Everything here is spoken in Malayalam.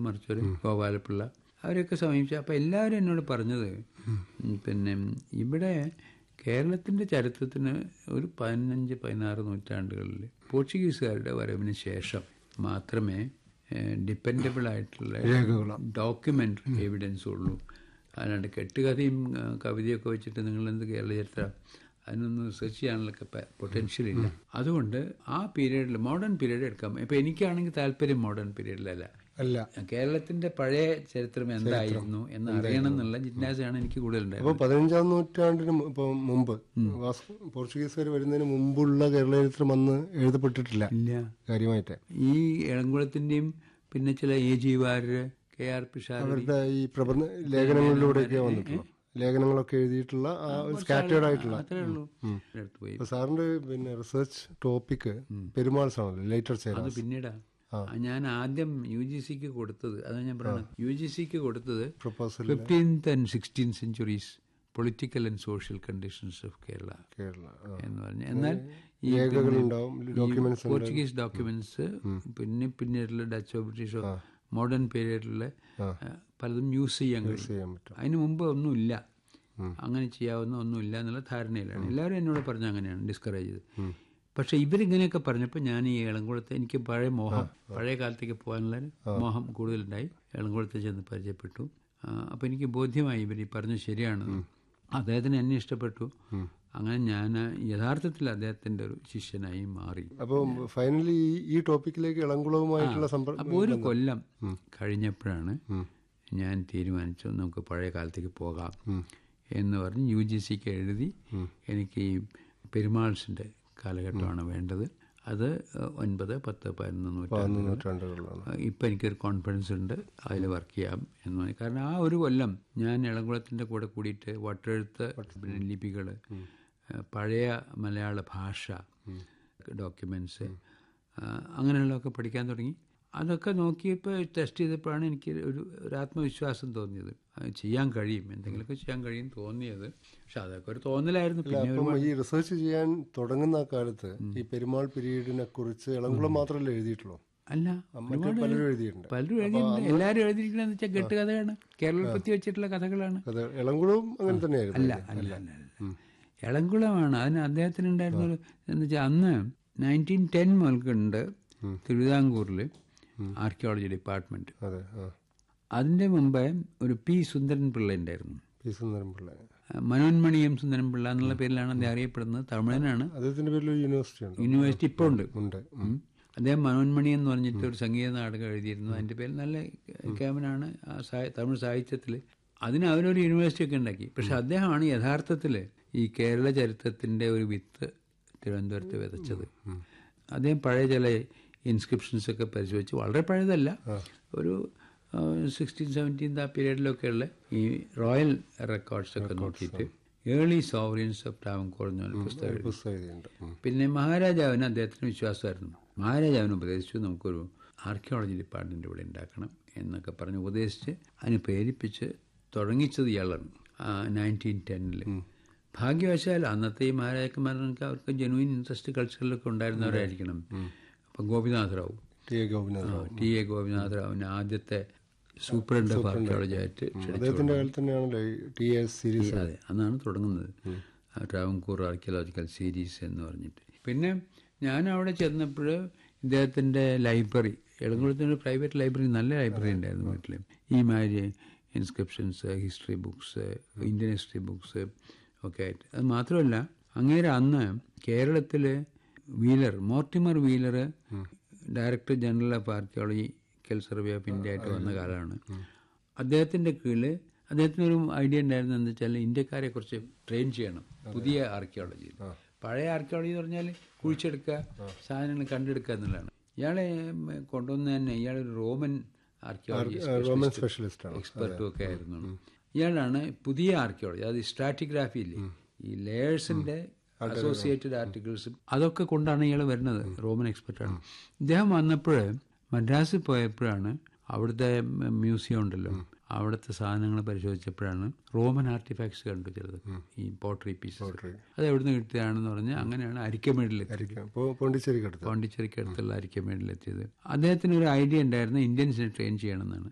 മറിച്ചൊരു ഗോപാലപിള്ള അവരെയൊക്കെ സമീപിച്ചു അപ്പോൾ എല്ലാവരും എന്നോട് പറഞ്ഞത് ഉം, പിന്നെ ഇവിടെ കേരളത്തിൻ്റെ ചരിത്രത്തിന് ഒരു പതിനഞ്ച് പതിനാറ് നൂറ്റാണ്ടുകളിൽ പോർച്ചുഗീസുകാരുടെ വരവിന് ശേഷം മാത്രമേ ഡിപ്പെൻഡബിൾ ആയിട്ടുള്ള രേഖകളോ ഡോക്യുമെൻ്ററി എവിഡൻസ് ഉള്ളൂ അല്ലാണ്ട് കെട്ടുകഥയും ആ, കവിതയൊക്കെ വെച്ചിട്ട് നിങ്ങളെന്ത് കേരള ചരിത്രം അതിനൊന്നും റിസർച്ച് ചെയ്യാനുള്ള പൊട്ടൻഷ്യൽ ഇല്ല അതുകൊണ്ട് ആ പീരീഡിൽ മോഡേൺ പീരീഡ് എടുക്കാം ഇപ്പം എനിക്കാണെങ്കിൽ താല്പര്യം മോഡേൺ പീരീഡിലല്ല അല്ല കേരളത്തിന്റെ പഴയ ചരിത്രം എന്തായിരുന്നു എന്ന് അറിയണം എന്നുള്ള ജിജ്ഞാസയാണ് എനിക്ക് കൂടുതലുണ്ടായത് അപ്പൊ പതിനഞ്ചാം നൂറ്റാണ്ടിന് മു- ഇപ്പൊ മുമ്പ് വാസ്കോ പോർച്ചുഗീസുകാർ വരുന്നതിന് മുമ്പുള്ള കേരള ചരിത്രം അന്ന് എഴുതപ്പെട്ടിട്ടില്ല ഇല്ല കാര്യമായിട്ട് ഈ ഇളംകുളത്തിന്റെയും പിന്നെ ചില A G Warrier K R Pisharody അവരുടെ ഈ പ്രബന്ധ ലേഖനങ്ങളിലൂടെയൊക്കെ വന്നിട്ടുള്ളൂ ലേഖനങ്ങളൊക്കെ എഴുതിയിട്ടുള്ള ആ ഒരു സ്കാറ്റേർഡ് ആയിട്ടുള്ള അത്രേ ഉള്ളൂ അടുത്ത് പോയി ഇപ്പൊ സാറിന്റെ പിന്നെ റിസർച്ച് ടോപ്പിക് പെരുമാൾസ് ആണല്ലോ ലേറ്റർ അത് ചേരാസ് പിന്നീടാ ഞാൻ ആദ്യം യു ജി സിക്ക് കൊടുത്തത് അതാണ് ഞാൻ പറഞ്ഞത് യു ജി സിക്ക് കൊടുത്തത് proposal fifteenth and sixteen centuries political and social conditions of Kerala Kerala ah. എന്ന് പറഞ്ഞു എന്നാൽ ഈ രേഖകളുണ്ടാവും ഡോക്യുമെന്റ്സ് പോർച്ചുഗീസ് ഡോക്യുമെന്റ്സ് പിന്നെ പിന്നീടുള്ള ഡച്ചോ ബ്രിട്ടീഷോ മോഡേൺ പീരീഡിലെ പലതും യൂസ് ചെയ്യാൻ കഴിയും ചെയ്യാൻ പറ്റും അതിന് മുമ്പ് ഒന്നുമില്ല അങ്ങനെ ചെയ്യാവുന്ന ഒന്നുമില്ല എന്നുള്ള ധാരണയിലാണ് എല്ലാവരും എന്നോട് പറഞ്ഞ അങ്ങനെയാണ് ഡിസ്കറേജ് ചെയ്ത് പക്ഷെ ഇവരിങ്ങനെയൊക്കെ പറഞ്ഞപ്പോൾ ഞാൻ ഈ ഇളംകുളത്തെ എനിക്ക് പഴയ മോഹം പഴയ കാലത്തേക്ക് പോകാനുള്ള ഒരു മോഹം കൂടുതലുണ്ടായി ഇളംകുളത്തെ ചെന്ന് പരിചയപ്പെട്ടു അപ്പോൾ എനിക്ക് ബോധ്യമായി ഇവർ ഈ പറഞ്ഞത് ശരിയാണെന്ന് അദ്ദേഹത്തിന് എന്നെ ഇഷ്ടപ്പെട്ടു അങ്ങനെ ഞാൻ യഥാർത്ഥത്തിൽ അദ്ദേഹത്തിന്റെ ഒരു ശിഷ്യനായി മാറി അപ്പൊ ഫൈനലി ഈ ടോപ്പിക്കിലേക്ക് ഇളംകുളവുമായിട്ടുള്ള സമ്പർക്കം അപ്പോൾ ഒരു കൊല്ലം കഴിഞ്ഞപ്പോഴാണ് ഞാൻ തീരുമാനിച്ചു നമുക്ക് പഴയ കാലത്തേക്ക് പോകാം എന്ന് പറഞ്ഞ് യു ജി സിക്ക് എഴുതി എനിക്ക് ഈ പെരുമാൾസിന്റെ കാലഘട്ടമാണ് വേണ്ടത് അത് ഒൻപത് പത്ത് പതിനൊന്ന് നൂറ്റാണ്ട് നൂറ്റാണ്ടുകളിലാണ് ഇപ്പം എനിക്കൊരു കോൺഫിഡൻസ് ഉണ്ട് അതിൽ വർക്ക് ചെയ്യാം എന്ന് പറഞ്ഞു കാരണം ആ ഒരു കൊല്ലം ഞാൻ ഇളംകുളത്തിൻ്റെ കൂടെ കൂടിയിട്ട് വട്ടെഴുത്ത് ലിപികൾ പഴയ മലയാള ഭാഷ ഡോക്യുമെൻറ്റ്സ് അങ്ങനെയുള്ളതൊക്കെ പഠിക്കാൻ തുടങ്ങി അതൊക്കെ നോക്കിയപ്പോൾ ടെസ്റ്റ് ചെയ്തപ്പോഴാണ് എനിക്ക് ഒരു ഒരു ആത്മവിശ്വാസം തോന്നിയത് അത് ചെയ്യാൻ കഴിയും എന്തെങ്കിലുമൊക്കെ ചെയ്യാൻ കഴിയും തോന്നിയത് പക്ഷെ അതൊക്കെ ഒരു തോന്നലായിരുന്നു പിന്നെ അപ്പം ഈ റിസർച്ച് ചെയ്യാൻ തുടങ്ങുന്ന ആ കാലത്ത് ഈ പെരുമാൾ പീരീഡിനെ കുറിച്ച് ഇളംകുളം മാത്രമല്ല എഴുതിയിട്ടുള്ളൂ അല്ല മറ്റു പലരും എഴുതിയിട്ടുണ്ട് പലരും എഴുതിയിട്ടുണ്ട് എല്ലാവരും എഴുതിയിരിക്കണെന്ന് വെച്ചാൽ കെട്ടുകഥയാണ് കേരളത്തിൽ വെച്ചിട്ടുള്ള കഥകളാണ് അത് ഇളംകുളവും അങ്ങനെ തന്നെയായിരുന്നു അല്ല അല്ല അല്ല അല്ല ഇളംകുളമാണ് അതിന് അദ്ദേഹത്തിനുണ്ടായിരുന്ന ഒരു എന്ന് വെച്ചാൽ അന്ന് നയൻറ്റീൻ ടെൻ മുതൽക്കുണ്ട് തിരുവിതാംകൂറിൽ ആർക്കിയോളജി ഡിപ്പാർട്ട്മെന്റ് അതെ ആ അതിന്റെ മുമ്പേ ഒരു പി സുന്ദരൻ പിള്ള ഉണ്ടായിരുന്നു പി സുന്ദരൻപിള്ള മനോന്മണിയം സുന്ദരൻ പിള്ള എന്നുള്ള പേരിലാണ് അദ്ദേഹം അറിയപ്പെടുന്നത് തമിഴനാണ് അദ്ദേഹത്തിന്റെ പേരിൽ ഒരു യൂണിവേഴ്സിറ്റി ഉണ്ട് യൂണിവേഴ്സിറ്റി ഇപ്പോൾ ഉണ്ട് ഉണ്ട് ഉം. അദ്ദേഹം മനോന്മണി എന്ന് പറഞ്ഞിട്ട് ഒരു സംഗീത നാടകം എഴുതിയിരുന്നു അതിന്റെ പേര് നല്ല ക്യാമനാണ് ആ സാഹി- തമിഴ് സാഹിത്യത്തിൽ അതിന് അവരൊരു യൂണിവേഴ്സിറ്റി ഒക്കെ ഉണ്ടാക്കി പക്ഷെ അദ്ദേഹമാണ് യഥാർത്ഥത്തിൽ ഈ കേരള ചരിത്രത്തിന്റെ ഒരു വിത്ത് തിരുവനന്തപുരത്ത് വിതച്ചത് അദ്ദേഹം പഴയ ചില ഇൻസ്ക്രിപ്ഷൻസ് ഒക്കെ പരിശോധിച്ച് വളരെ പഴയതല്ല ഒരു സിക്സ്റ്റീൻ സെവൻറ്റീൻ ആ പീരീഡിലൊക്കെയുള്ള ഈ റോയൽ റെക്കോർഡ്സ് ഒക്കെ നോക്കിയിട്ട് ഏർലി സോവറിയൻസ് ഓഫ് ടാവൻകോർ എന്ന് പറഞ്ഞ പുസ്തകം എഴുതി. പുസ്തകം എഴുതിയിട്ടുണ്ട് ഉം. പിന്നെ മഹാരാജാവിന് അദ്ദേഹത്തിന് വിശ്വാസമായിരുന്നു മഹാരാജാവിന് ഉപദേശിച്ചു നമുക്കൊരു ആർക്കിയോളജി ഡിപ്പാർട്ട്മെന്റ് ഇവിടെ ഉണ്ടാക്കണം എന്നൊക്കെ പറഞ്ഞ് ഉപദേശിച്ച് അതിന് പ്രേരിപ്പിച്ച് തുടങ്ങിച്ചത് ഇയാളാണ് നയൻറ്റീൻ ടെന്നിൽ ഭാഗ്യവശാൽ അന്നത്തെ ഈ മഹാരാജാക്കന്മാർക്ക് അവർക്ക് ജെനുവിൻ ഇൻട്രസ്റ്റ് കൾച്ചറിലൊക്കെ ഉണ്ടായിരുന്നവരായിരിക്കണം അപ്പം ഗോപിനാഥ് റാവു ടി എ ഗോപിനാഥ് ആ, ടി എ ഗോപിനാഥ് റാവുവിന് ആദ്യത്തെ സൂപ്രണ്ട് ഓഫ് ആർക്കിയോളജി ആയിട്ട് ക്ഷണിച്ചു അദ്ദേഹത്തിന്റെ കാലത്ത് തന്നെയാണല്ലോ ഈ ടി എസ് സീരീസ് അതെ അന്നാണ് തുടങ്ങുന്നത് ട്രാവൻകൂർ ആർക്കിയോളജിക്കൽ സീരീസ് എന്ന് പറഞ്ഞിട്ട് പിന്നെ ഞാൻ അവിടെ ചെന്നപ്പോൾ ഇദ്ദേഹത്തിൻ്റെ ലൈബ്രറി എളങ്കുളത്തിൻ്റെ പ്രൈവറ്റ് ലൈബ്രറി നല്ല ലൈബ്രറി ഉണ്ടായിരുന്നു വീട്ടിൽ ഈ മാതിരി inscriptions history books Indian history books ഒക്കെ ആയിട്ട് അത് മാത്രമല്ല അങ്ങേരെ അന്ന് കേരളത്തിൽ Wheeler Mortimer Wheeler director general of archaeological survey of India ആയിട്ട് വന്ന കാലമാണ് അദ്ദേഹത്തിന്റെ കീഴിൽ അദ്ദേഹത്തിനൊരു ഐഡിയ ഉണ്ടായിരുന്നു എന്താ വെച്ചാൽ ഇന്ത്യക്കാരെ കുറിച്ച് ട്രെയിൻ ചെയ്യണം പുതിയ ആർക്കിയോളജി പഴയ ആർക്കിയോളജി എന്ന് പറഞ്ഞാൽ കുഴിച്ചെടുക്കുക സാധനങ്ങൾ കണ്ടെടുക്കുക എന്നുള്ളതാണ് ഇയാളെ ഉം, കൊണ്ടുവന്ന തന്നെ ഇയാളൊരു റോമൻ ആർക്കിയോളജി റോമൻ സ്പെഷ്യലിസ്റ്റ് ആണ് എക്സ്പെർട്ടും ഒക്കെ ആയിരുന്നു ഇയാളാണ് പുതിയ ആർക്കിയോളജി അത് സ്ട്രാറ്റിഗ്രാഫി ഇല്ലേ ഈ ലേയേഴ്സിന്റെ അസോസിയേറ്റഡ് ആർട്ടിക്കിൾസും അതൊക്കെ കൊണ്ടാണ് ഇയാൾ വരുന്നത് റോമൻ എക്സ്പെർട്ടാണ് ഇദ്ദേഹം വന്നപ്പോൾ മദ്രാസിൽ പോയപ്പോഴാണ് അവിടുത്തെ മ്യൂസിയം ഉണ്ടല്ലോ അവിടുത്തെ സാധനങ്ങൾ പരിശോധിച്ചപ്പോഴാണ് റോമൻ ആർട്ടിഫാക്ട്സ് കണ്ടു ചിലത് ഈ പോട്ടറി പീസസ് അത് എവിടുന്ന് കിട്ടിയതാണെന്ന് പറഞ്ഞ് അങ്ങനെയാണ് അരിക്കമേടിലെത്തിയത് അപ്പോൾ പോണ്ടിച്ചേരിക്ക് അടുത്ത് പോണ്ടിച്ചേരിക്ക് അടുത്തുള്ള അരിക്കമേടിലെത്തിയത് അദ്ദേഹത്തിന് ഒരു ഐഡിയ ഉണ്ടായിരുന്നു ഇന്ത്യൻസിനെ ട്രെയിൻ ചെയ്യണമെന്നാണ്